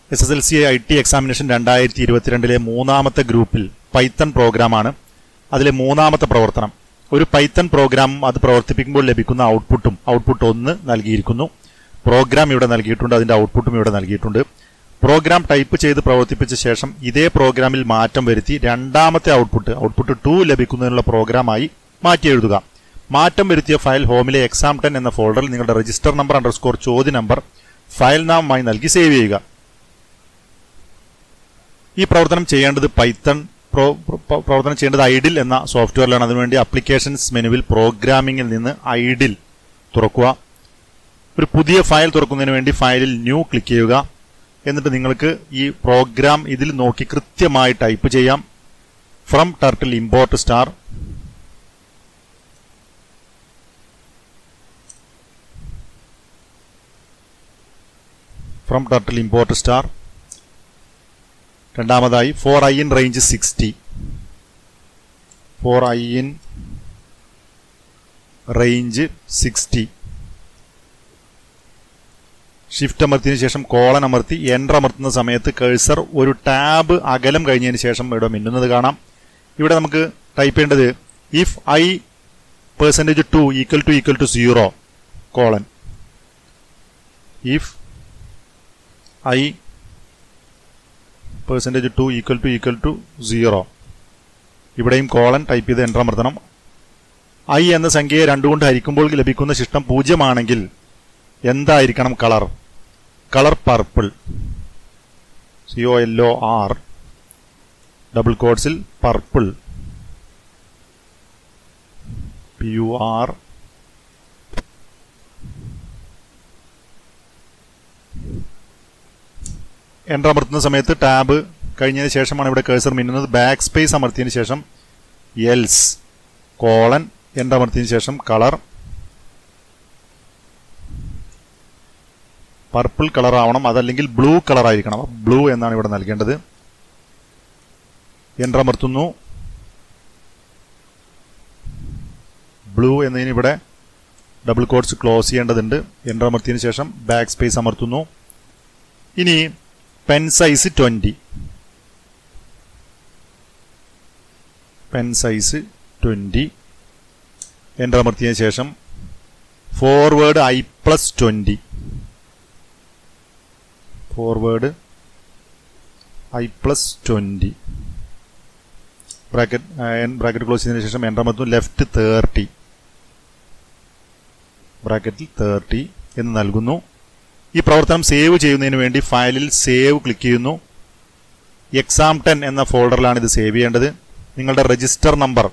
S S L C I T examination രണ്ടായിരത്തി ഇരുപത്തിരണ്ടിലെ മൂന്നാമത്തെ ഗ്രൂപ്പിൽ പൈത്തൺ പ്രോഗ്രാമാണ് അതിലെ മൂന്നാമത്തെ പ്രവർത്തനം ഒരു പൈത്തൺ പ്രോഗ്രാം അത് പ്രവർത്തിപ്പിക്കുമ്പോൾ ലഭിക്കുന്ന ഔട്ട്പുട്ടും ഔട്ട്പുട്ട് ഒന്ന് നൽകിയിരിക്കുന്നു പ്രോഗ്രാം ഇവിടെ നൽകിയിട്ടുണ്ട് അതിന്റെ ഔട്ട്പുട്ടും ഇവിടെ നൽകിയിട്ടുണ്ട് പ്രോഗ്രാം ടൈപ്പ് ചെയ്ത് പ്രവർത്തിപ്പിച്ച ശേഷം ഇതേ പ്രോഗ്രാമിൽ മാറ്റം വരുത്തി രണ്ടാമത്തെ ഔട്ട്പുട്ട് ഔട്ട്പുട്ട് ടു ലഭിക്കുന്നതിനുള്ള പ്രോഗ്രാമായി മാറ്റി എഴുതുക മാറ്റം വരുത്തിയ ഫയൽ ഹോമിലെ എക്സാം ടെൻ എന്ന ഫോൾഡറിൽ നിങ്ങളുടെ രജിസ്റ്റർ നമ്പർ അണ്ടർസ്കോർ ചോദ്യ നമ്പർ ഫയൽ നാമമായി നൽകി സേവ് ചെയ്യുക ഈ പ്രവർത്തനം ചെയ്യേണ്ടത് പൈത്തൺ പ്രോ പ്ര- പ്രവർത്തനം ചെയ്യേണ്ടത് ഐഡിൽ എന്ന സോഫ്റ്റ്വെയറിലാണ് അതിനുവേണ്ടി അപ്ലിക്കേഷൻസ് മെനുവിൽ പ്രോഗ്രാമിംഗിൽ നിന്ന് ഐഡിൽ തുറക്കുക ഒരു പുതിയ ഫയൽ തുറക്കുന്നതിന് വേണ്ടി ഫയലിൽ ന്യൂ ക്ലിക്ക് ചെയ്യുക എന്നിട്ട് നിങ്ങൾക്ക് ഈ പ്രോഗ്രാം ഇതിൽ നോക്കി കൃത്യമായി ടൈപ്പ് ചെയ്യാം from turtle import star from turtle import star രണ്ടാമതായി for I in range sixty for I in range sixty shift അമർത്തിയതിനു ശേഷം കോളൻ അമർത്തി എൻ്റർ അമർത്തുന്ന സമയത്ത് കേഴ്സർ ഒരു ടാബ് അകലം കഴിഞ്ഞതിന് ശേഷം ഇവിടെ മിന്നുന്നത് കാണാം ഇവിടെ നമുക്ക് ടൈപ്പ് ചെയ്യേണ്ടത് if I percentage two equal to equal to zero colon if I percentage two equal to equal to zero ഇവിടെയും കോളൻ ടൈപ്പ് ചെയ്ത് എൻ്റർ അമർത്തണം ഐ എന്ന സംഖ്യയെ രണ്ടുകൊണ്ട് ഹരിക്കുമ്പോൾ ലഭിക്കുന്ന ശിഷ്ടം പൂജ്യമാണെങ്കിൽ എന്തായിരിക്കണം colour colour purple C O L O R double കോഡ്സിൽ purple P U R enter അമർത്തുന്ന സമയത്ത് ടാബ് കഴിഞ്ഞതിന് ശേഷമാണ് ഇവിടെ കേഴ്സർ മിന്നുന്നത് ബാക്ക് സ്പേസ് അമർത്തിയതിന് ശേഷം എൽസ് കോളൻ എൻ്റർ അമർത്തിയതിന് ശേഷം കളർ പർപ്പിൾ കളർ ആവണം അതല്ലെങ്കിൽ ബ്ലൂ കളർ ആയിരിക്കണം ബ്ലൂ എന്നാണ് ഇവിടെ നൽകേണ്ടത് എൻ്റർ അമർത്തുന്നു ബ്ലൂ എന്നതിന് ഇവിടെ ഡബിൾ കോഡ്സ് ക്ലോസ് ചെയ്യേണ്ടതുണ്ട് എൻ്റർ അമർത്തിയതിനു ശേഷം ബാക്ക് സ്പേസ് അമർത്തുന്നു ഇനി pen size twenty pen size twenty enter അമർത്തിയതിനു ശേഷം forward I plus twenty forward I plus twenty bracket bracket close ചെയ്തതിനു ശേഷം എൻ്റർ അമർത്തുന്നു ലെഫ്റ്റ് തേർട്ടി ബ്രാക്കറ്റിൽ തേർട്ടി എന്ന് നൽകുന്നു ഈ പ്രവർത്തനം സേവ് ചെയ്യുന്നതിന് വേണ്ടി ഫയലിൽ സേവ് ക്ലിക്ക് ചെയ്യുന്നു എക്സാം ടെൻ എന്ന ഫോൾഡറിലാണ് ഇത് സേവ് ചെയ്യേണ്ടത് നിങ്ങളുടെ രജിസ്റ്റർ നമ്പർ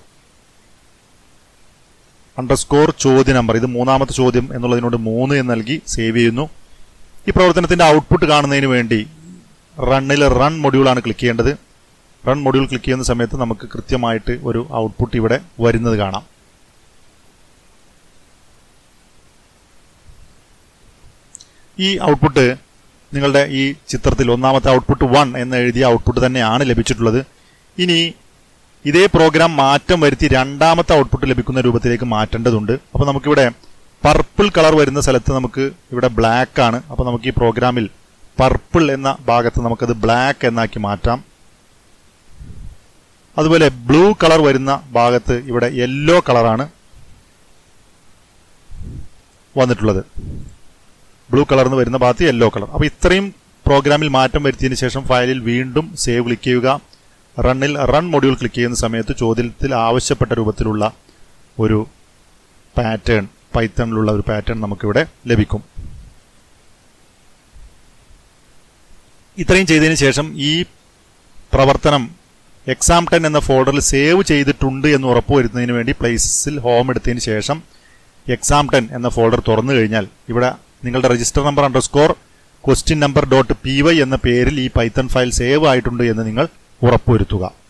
അണ്ടർസ്കോർ ചോദ്യ നമ്പർ ഇത് മൂന്നാമത്തെ ചോദ്യം എന്നുള്ളതിനോട് മൂന്ന് എന്ന് നൽകി സേവ് ചെയ്യുന്നു ഈ പ്രവർത്തനത്തിന്റെ ഔട്ട്പുട്ട് കാണുന്നതിന് വേണ്ടി റണ്ണിൽ റൺ മൊഡ്യൂളാണ് ക്ലിക്ക് ചെയ്യേണ്ടത് റൺ മൊഡ്യൂൾ ക്ലിക്ക് ചെയ്യുന്ന സമയത്ത് നമുക്ക് കൃത്യമായിട്ട് ഒരു ഔട്ട്പുട്ട് ഇവിടെ വരുന്നത് കാണാം ഈ ഔട്ട്പുട്ട് നിങ്ങളുടെ ഈ ചിത്രത്തിൽ ഒന്നാമത്തെ ഔട്ട്പുട്ട് വൺ എന്ന് എഴുതിയ ഔട്ട്പുട്ട് തന്നെയാണ് ലഭിച്ചിട്ടുള്ളത് ഇനി ഇതേ പ്രോഗ്രാം മാറ്റം വരുത്തി രണ്ടാമത്തെ ഔട്ട്പുട്ട് ലഭിക്കുന്ന രൂപത്തിലേക്ക് മാറ്റേണ്ടതുണ്ട് അപ്പോൾ നമുക്കിവിടെ പർപ്പിൾ കളർ വരുന്ന സ്ഥലത്ത് നമുക്ക് ഇവിടെ ബ്ലാക്ക് ആണ് അപ്പോൾ നമുക്ക് ഈ പ്രോഗ്രാമിൽ പർപ്പിൾ എന്ന ഭാഗത്ത് നമുക്കത് ബ്ലാക്ക് എന്നാക്കി മാറ്റാം അതുപോലെ ബ്ലൂ കളർ വരുന്ന ഭാഗത്ത് ഇവിടെ യെല്ലോ കളറാണ് വന്നിട്ടുള്ളത് ബ്ലൂ കളർന്ന് വരുന്ന ഭാഗത്ത് യെല്ലോ കളർ അപ്പോൾ ഇത്രയും പ്രോഗ്രാമിൽ മാറ്റം വരുത്തിയതിനു ശേഷം ഫയലിൽ വീണ്ടും സേവ് ക്ലിക്ക് ചെയ്യുക റണ്ണിൽ റൺ മൊഡ്യൂൾ ക്ലിക്ക് ചെയ്യുന്ന സമയത്ത് ചോദ്യത്തിൽ ആവശ്യപ്പെട്ട രൂപത്തിലുള്ള ഒരു പാറ്റേൺ പൈത്തണിലുള്ള ഒരു പാറ്റേൺ നമുക്കിവിടെ ലഭിക്കും ഇത്രയും ചെയ്തതിന് ശേഷം ഈ പ്രവർത്തനം എക്സാം ടെൻ എന്ന ഫോൾഡറിൽ സേവ് ചെയ്തിട്ടുണ്ട് എന്ന് ഉറപ്പുവരുത്തുന്നതിന് വേണ്ടി പ്ലേസിൽ ഹോം എടുത്തതിന് ശേഷം എക്സാം ടെൻ എന്ന ഫോൾഡർ തുറന്നു കഴിഞ്ഞാൽ ഇവിടെ നിങ്ങളുടെ register number underscore question number dot P Y എന്ന പേരിൽ ഈ പൈത്തൺ ഫയൽ സേവ് ആയിട്ടുണ്ട് എന്ന് നിങ്ങൾ ഉറപ്പുവരുത്തുക